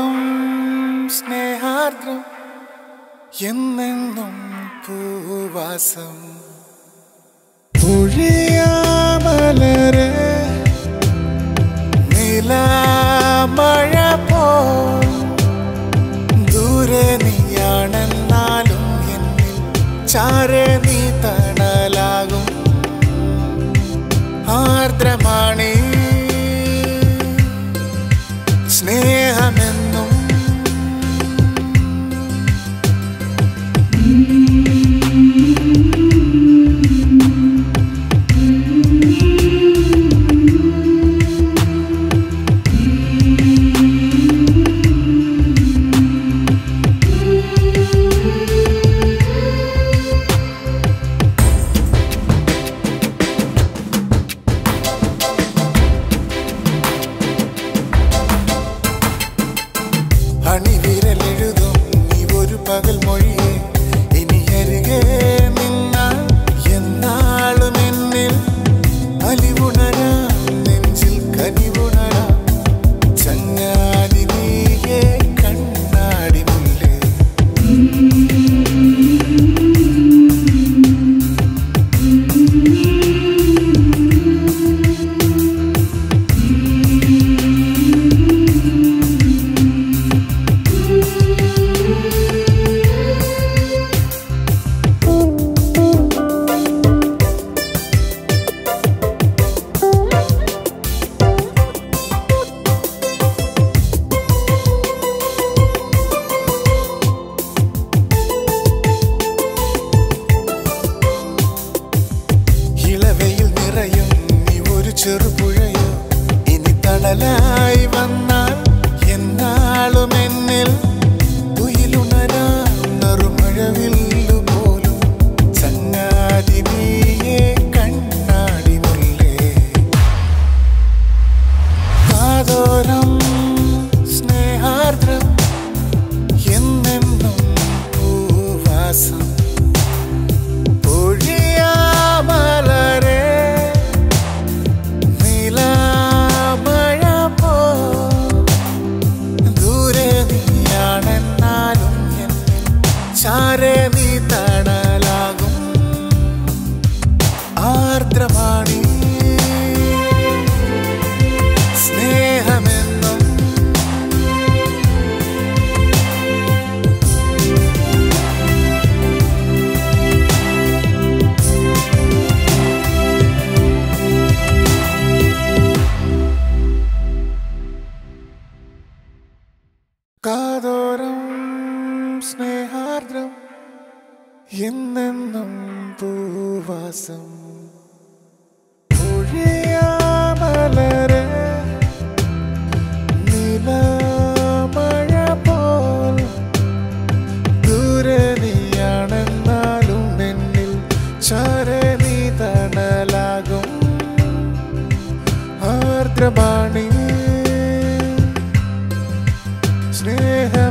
കാതോരം സ്നേഹാർദ്രം എന്നെന്നും പൂവാസം ഒഴിയാമലരെ നിലാമഴ പോ ദൂരെ നീയാണെന്നാലും എന്നിൽ ചാരെ നീ തണലാകും ആർദ്രമാണി സ്നേഹമെന്നും അണിവിരലെഴുതും നീ ഒരു പകൽ മൊഴിയെ ഇനി അരികെ നിന്നാൽ എന്നാളും എന്നിൽ അലിവുണരാ നെഞ്ചിൽ കനിവുണരാ ചങ്ങാതി നീയെ കണ്ണാടി മുല്ലേ ഇളവയിൽ നിറയും നീ ഒരു ചെറുപുഴയോ ഇനി തണലായി വന്നാൽ എന്നാളും എന്നിൽ തുയിലുണരാറുമഴവില്ലു പോലും ചങ്ങാതി നീയെ കണ്ണാടി മുല്ലേ കാതോരം സ്നേഹാർദ്രം എന്നെന്നും പൂവാസം ഒഴിയാമലരെ നിലാമഴ പോ ദൂരെ നീയാണെന്നാലും എന്നിൽ ചാരെ നീ തണലാകും ആർദ്രമാണി സ്നേഹമെന്നും കാതോരം സ്നേഹാർദ്രം എന്നെന്നും പൂവാസം ഒഴിയാമലരെ നിലാമഴ പോൽ ദൂരെ നീയാണെന്നാലും എന്നിൽ ചാരെ നീ തണലാകും ആർദ്രമാണി സ്നേഹ